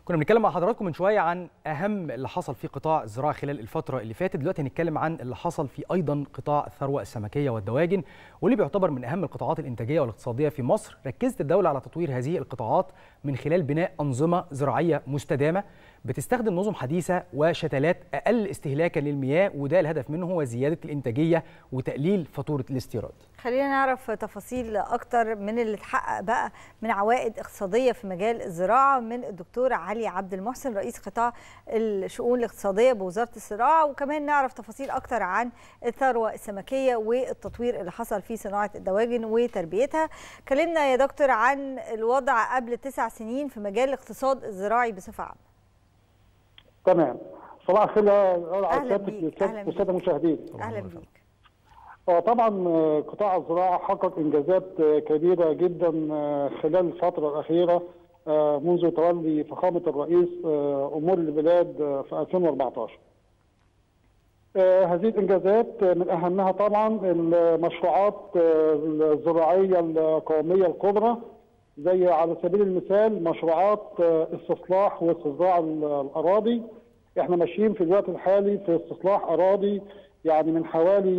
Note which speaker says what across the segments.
Speaker 1: كنا بنتكلم مع حضراتكم من شويه عن اهم اللي حصل في قطاع الزراعه خلال الفتره اللي فاتت دلوقتي هنتكلم عن اللي حصل في ايضا قطاع الثروه السمكيه والدواجن واللي بيعتبر من اهم القطاعات الانتاجيه والاقتصاديه في مصر ركزت الدوله على تطوير هذه القطاعات من خلال بناء انظمه زراعيه مستدامه بتستخدم نظم حديثه وشتلات اقل استهلاكا للمياه وده الهدف منه هو زياده الانتاجيه وتقليل فاتوره الاستيراد
Speaker 2: خلينا نعرف تفاصيل اكتر من اللي اتحقق بقى من عوائد اقتصاديه في مجال الزراعه من الدكتور علي عبد المحسن رئيس قطاع الشؤون الاقتصاديه بوزاره الزراعه وكمان نعرف تفاصيل اكتر عن الثروه السمكيه والتطوير اللي حصل في صناعه الدواجن وتربيتها كلمنا يا دكتور عن الوضع قبل تسع سنين في مجال الاقتصاد الزراعي بصفه عامه
Speaker 3: تمام صباح الخير
Speaker 2: اهلا بيك اهلا بيك
Speaker 3: والساده المشاهدين
Speaker 2: اهلا بيك
Speaker 3: طبعا قطاع الزراعه حقق انجازات كبيره جدا خلال الفتره الاخيره منذ تولي فخامه الرئيس امور البلاد في 2014 هذه الانجازات من اهمها طبعا المشروعات الزراعيه القوميه الكبرى زي على سبيل المثال مشروعات استصلاح واستصداع الاراضي احنا ماشيين في الوقت الحالي في استصلاح اراضي يعني من حوالي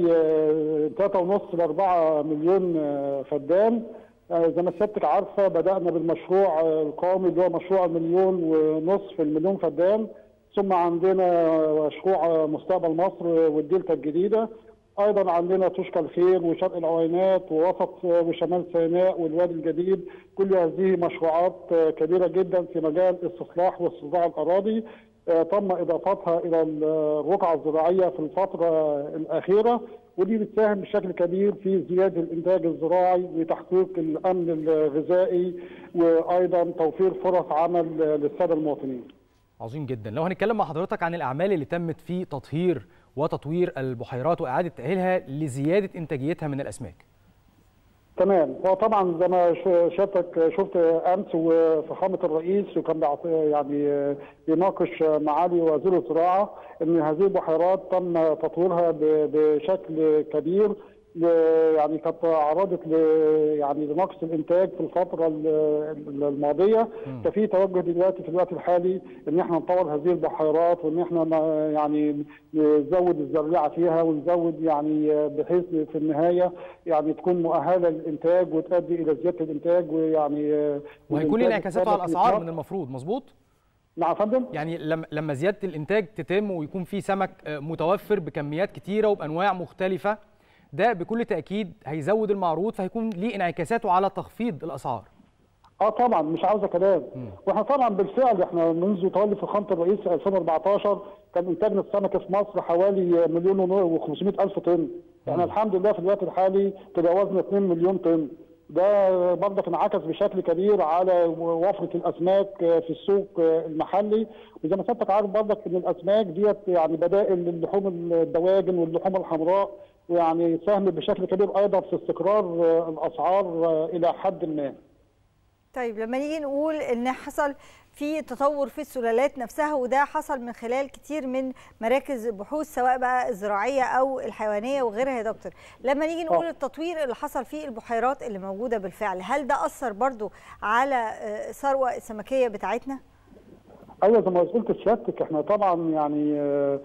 Speaker 3: 3.5 ل 4 مليون فدان زي ما سيادتك عارفه بدانا بالمشروع القومي اللي هو مشروع مليون ونصف المليون فدان ثم عندنا مشروع مستقبل مصر والدلتا الجديده ايضا عندنا تشكى الخير وشرق العوينات ووسط وشمال سيناء والوادي الجديد كل هذه مشروعات كبيره جدا في مجال استصلاح واستصداع الاراضي تم اضافتها الى الرقعه الزراعيه في الفتره الاخيره ودي بتساهم بشكل كبير في زياده الانتاج الزراعي وتحقيق الامن الغذائي وايضا توفير فرص عمل للساده المواطنين.
Speaker 1: عظيم جدا لو هنتكلم مع حضرتك عن الاعمال اللي تمت في تطهير وتطوير البحيرات واعاده تاهيلها لزياده انتاجيتها من الاسماك.
Speaker 3: تمام هو طبعا زي ما شفتك شفت امس وفخامه الرئيس وكان يعني بيناقش معالي وزير الزراعه ان هذه البحيرات تم تطويرها بشكل كبير يعني كانت عرضت ل يعني لنقص الانتاج في الفتره الماضيه ففي توجه دلوقتي في الوقت الحالي ان احنا نطور هذه البحيرات وان احنا يعني نزود الزراعه فيها ونزود يعني بحيث في النهايه يعني تكون مؤهله للانتاج وتؤدي الى زياده الانتاج ويعني
Speaker 1: وهيكون ليه انعكاسات على الاسعار من المفروض مظبوط؟
Speaker 3: نعم يا فندم
Speaker 1: يعني لما زياده الانتاج تتم ويكون في سمك متوفر بكميات كتيره وبانواع مختلفه ده بكل تاكيد هيزود المعروض فهيكون ليه انعكاساته على تخفيض الاسعار
Speaker 3: اه طبعا مش عاوزه كلام واحنا طبعا بالفعل احنا منذ تولي فخامه الرئيس 2014 كان انتاجنا السمك في مصر حوالي مليون و500 الف طن احنا الحمد لله في الوقت الحالي تجاوزنا 2 مليون طن ده برضك انعكس بشكل كبير على وفره الاسماك في السوق المحلي وزي ما سيادتك عارف برضك ان الاسماك ديت يعني بدائل للحوم الدواجن واللحوم الحمراء ويعني ساهم بشكل كبير ايضا في استقرار الاسعار الى حد ما.
Speaker 2: طيب لما نيجي نقول ان حصل في تطور في السلالات نفسها وده حصل من خلال كتير من مراكز البحوث سواء بقى الزراعيه او الحيوانيه وغيرها يا دكتور لما نيجي نقول أوه. التطوير اللي حصل في البحيرات اللي موجوده بالفعل هل ده اثر برضو على الثروه السمكيه بتاعتنا
Speaker 3: ايوه زي ما قلت سيادتك احنا طبعا يعني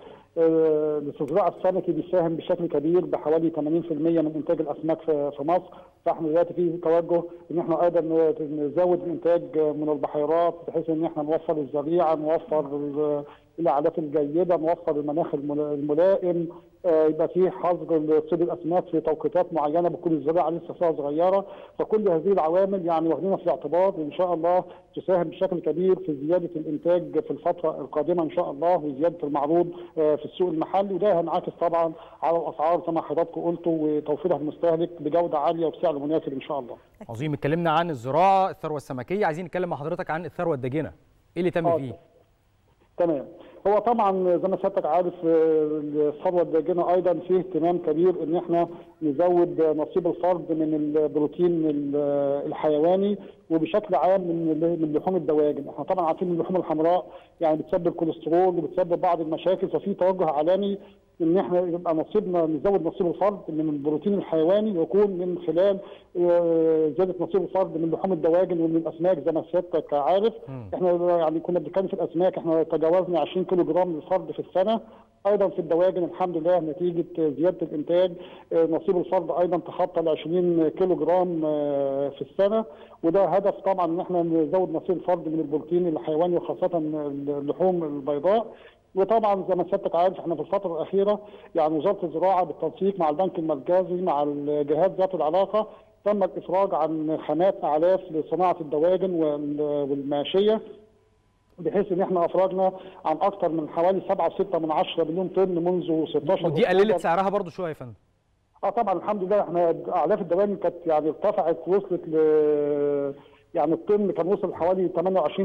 Speaker 3: الاستزراع السمكي بيساهم بشكل كبير بحوالي 80% من انتاج الاسماك في مصر فاحنا دلوقتي في توجه ان احنا ايضا نزود الانتاج من البحيرات بحيث ان احنا نوفر الزريعه نوفر الاعلاف الجيده نوفر المناخ الملائم يبقى في حظر لصيد الاسماك في توقيتات معينه بتكون الزراعه لسه فيها صغيره فكل هذه العوامل يعني واخدينها في الاعتبار وان شاء الله تساهم بشكل كبير في زياده الانتاج في الفتره القادمه ان شاء الله وزياده المعروض في السوق المحلي وده هينعكس طبعا على الاسعار زي ما حضراتكم قلتوا وتوفيرها للمستهلك بجوده عاليه وبسعر مناسب ان شاء الله.
Speaker 1: عظيم اتكلمنا عن الزراعه الثروه السمكيه عايزين نتكلم مع حضرتك عن الثروه الداجنه. ايه اللي تم فيه؟
Speaker 3: تمام هو طبعا زي ما سيادتك عارف الثروه الداجنه ايضا فيه اهتمام كبير ان احنا نزود نصيب الفرد من البروتين الحيواني وبشكل عام من من لحوم الدواجن، احنا طبعا عارفين ان اللحوم الحمراء يعني بتسبب كوليسترول وبتسبب بعض المشاكل ففي توجه عالمي ان احنا يبقى نصيبنا نزود نصيب الفرد من البروتين الحيواني ويكون من خلال زياده نصيب الفرد من لحوم الدواجن ومن الاسماك زي ما سيادتك عارف احنا يعني كنا بنتكلم في الاسماك احنا تجاوزنا 20 كيلو جرام للفرد في السنه ايضا في الدواجن الحمد لله نتيجه زياده الانتاج نصيب الفرد ايضا تخطى ال 20 كيلو جرام في السنه وده هدف طبعا ان احنا نزود نصيب الفرد من البروتين الحيواني وخاصه اللحوم البيضاء وطبعا زي ما سيادتك عارف احنا في الفتره الاخيره يعني وزاره الزراعه بالتنسيق مع البنك المركزي مع الجهات ذات العلاقه تم الافراج عن خامات اعلاف لصناعه الدواجن والماشيه بحيث ان احنا افرجنا عن اكثر من حوالي 7.6 من 10 مليون طن منذ 16
Speaker 1: ودي قللت سعرها برضو شويه يا فندم
Speaker 3: اه طبعا الحمد لله احنا اعلاف الدواجن كانت يعني ارتفعت وصلت ل يعني الطن كان وصل حوالي 28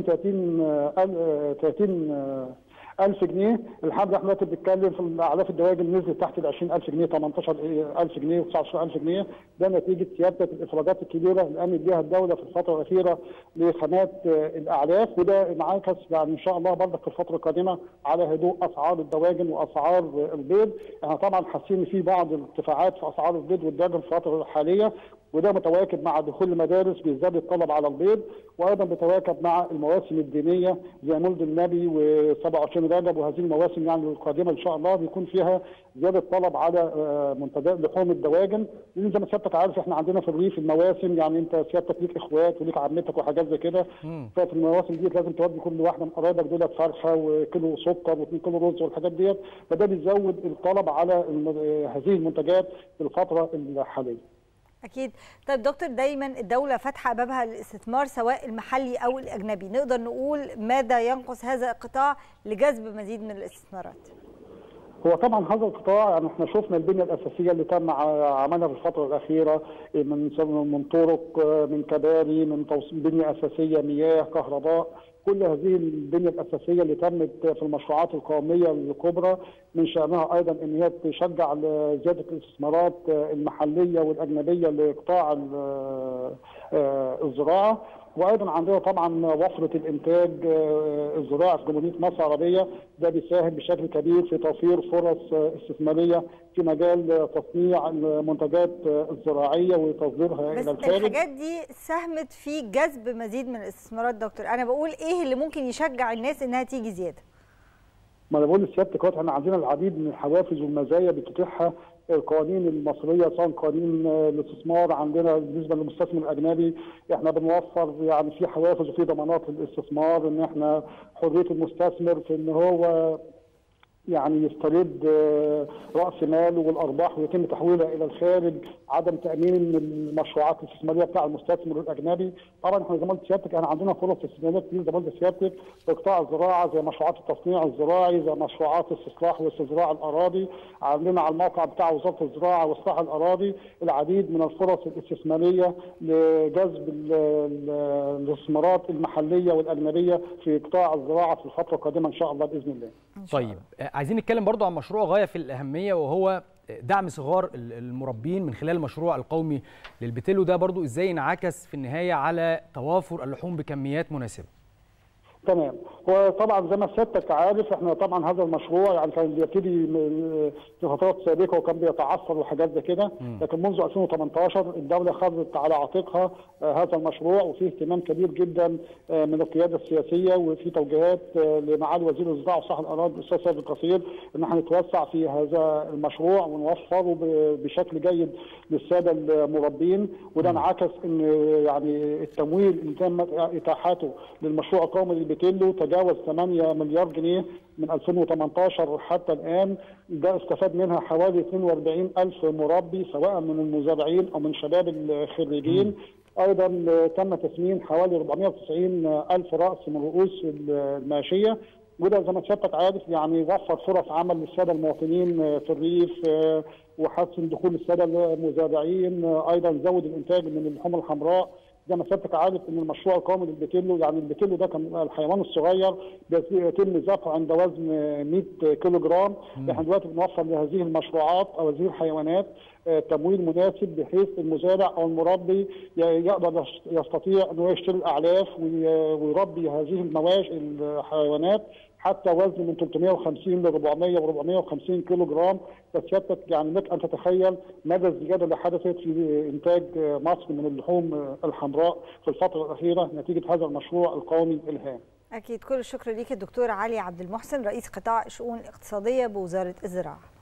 Speaker 3: 30 30 1000 جنيه الحمد لله احنا دلوقتي بنتكلم في اعلاف الدواجن نزلت تحت ال 20000 جنيه 18000 جنيه و19000 جنيه ده نتيجه سياده الافراجات الكبيره اللي قامت بها الدوله في الفتره الاخيره لخامات الاعلاف وده انعكس يعني ان شاء الله برضك في الفتره القادمه على هدوء اسعار الدواجن واسعار البيض احنا طبعا حاسين ان في بعض الارتفاعات في اسعار البيض والدواجن في الفتره الحاليه وده متواكب مع دخول المدارس بيزداد الطلب على البيض وايضا بيتواكب مع المواسم الدينيه زي مولد النبي و27 رجب وهذه المواسم يعني القادمه ان شاء الله بيكون فيها زياده طلب على منتجات لحوم الدواجن لان زي ما سيادتك عارف احنا عندنا في الريف المواسم يعني انت سيادتك ليك اخوات وليك عمتك وحاجات زي كده ففي المواسم دي لازم تودي كل واحده من قرايبك دول فرخه وكيلو سكر و2 كيلو رز والحاجات ديت فده بيزود الطلب على هذه المنتجات في الفتره الحاليه.
Speaker 2: اكيد طيب دكتور دايما الدوله فاتحه بابها للاستثمار سواء المحلي او الاجنبي نقدر نقول ماذا ينقص هذا القطاع لجذب مزيد من الاستثمارات
Speaker 3: هو طبعا هذا القطاع يعني احنا شفنا البنيه الاساسيه اللي تم عملها في الفتره الاخيره من من طرق من كباري من بنيه اساسيه مياه كهرباء كل هذه البنيه الاساسيه اللي تمت في المشروعات القوميه الكبرى من شانها ايضا ان هي تشجع زياده الاستثمارات المحليه والاجنبيه لقطاع الزراعه وايضا عندنا طبعا وفره الانتاج الزراعي في جمهوريه مصر العربيه ده بيساهم بشكل كبير في توفير فرص استثماريه في مجال تصنيع المنتجات الزراعيه وتصديرها
Speaker 2: بس
Speaker 3: الى الخارج
Speaker 2: الحاجات دي ساهمت في جذب مزيد من الاستثمارات دكتور انا بقول ايه اللي ممكن يشجع الناس انها تيجي زياده
Speaker 3: ما انا بقول لسيادتك احنا عندنا العديد من الحوافز والمزايا بتتيحها القوانين المصريه سواء قوانين الاستثمار عندنا بالنسبه للمستثمر الاجنبي احنا بنوفر يعني في حوافز وفي ضمانات للاستثمار ان احنا حريه المستثمر في ان هو يعني يسترد راس ماله والارباح ويتم تحويلها الى الخارج عدم تامين المشروعات الاستثماريه بتاع المستثمر الاجنبي طبعا احنا زي ما قلت سيادتك احنا عندنا فرص استثماريه كتير زي ما قلت سيادتك في قطاع الزراعه زي مشروعات التصنيع الزراعي زي مشروعات استصلاح واستزراع الاراضي عندنا على الموقع بتاع وزاره الزراعه واصلاح الاراضي العديد من الفرص الاستثماريه لجذب الاستثمارات المحليه والاجنبيه في قطاع الزراعه في الفتره القادمه ان شاء الله باذن الله.
Speaker 1: طيب عايزين نتكلم برضو عن مشروع غايه في الاهميه وهو دعم صغار المربين من خلال المشروع القومي للبتلو ده برضو ازاي انعكس في النهايه على توافر اللحوم بكميات مناسبه
Speaker 3: تمام وطبعا زي ما سيادتك عارف احنا طبعا هذا المشروع يعني كان بيبتدي في فترات سابقه وكان بيتعثر وحاجات زي كده لكن منذ 2018 الدوله خذت على عاتقها هذا المشروع وفيه اهتمام كبير جدا من القياده السياسيه وفي توجيهات لمعالي وزير الزراعه وصحه الارض الاستاذ سيد القصير ان احنا نتوسع في هذا المشروع ونوفره بشكل جيد للساده المربين وده انعكس ان يعني التمويل اللي تم اتاحته للمشروع القومي للبتيلو تجاوز 8 مليار جنيه من 2018 حتى الآن ده استفاد منها حوالي 42 ألف مربي سواء من المزارعين أو من شباب الخريجين أيضا تم تسمين حوالي 490 ألف رأس من رؤوس الماشية وده زي ما سيادتك عارف يعني وفر فرص عمل للساده المواطنين في الريف وحسن دخول الساده المزارعين ايضا زود الانتاج من اللحوم الحمراء زي ما سيادتك عارف ان المشروع القومي للبتيلو يعني البتيلو ده كان الحيوان الصغير بيتم ذبحه عند وزن 100 كيلو جرام احنا دلوقتي بنوفر لهذه المشروعات او هذه الحيوانات تمويل مناسب بحيث المزارع او المربي يقدر يستطيع انه يشتري الاعلاف ويربي هذه المواشي الحيوانات حتى وزن من 350 ل 400 و 450 كيلو جرام فسيادتك يعني لك ان تتخيل مدى الزياده اللي حدثت في انتاج مصر من اللحوم الحمراء في الفتره الاخيره نتيجه هذا المشروع القومي الهام.
Speaker 2: اكيد كل الشكر ليك الدكتور علي عبد المحسن رئيس قطاع الشؤون الاقتصاديه بوزاره الزراعه.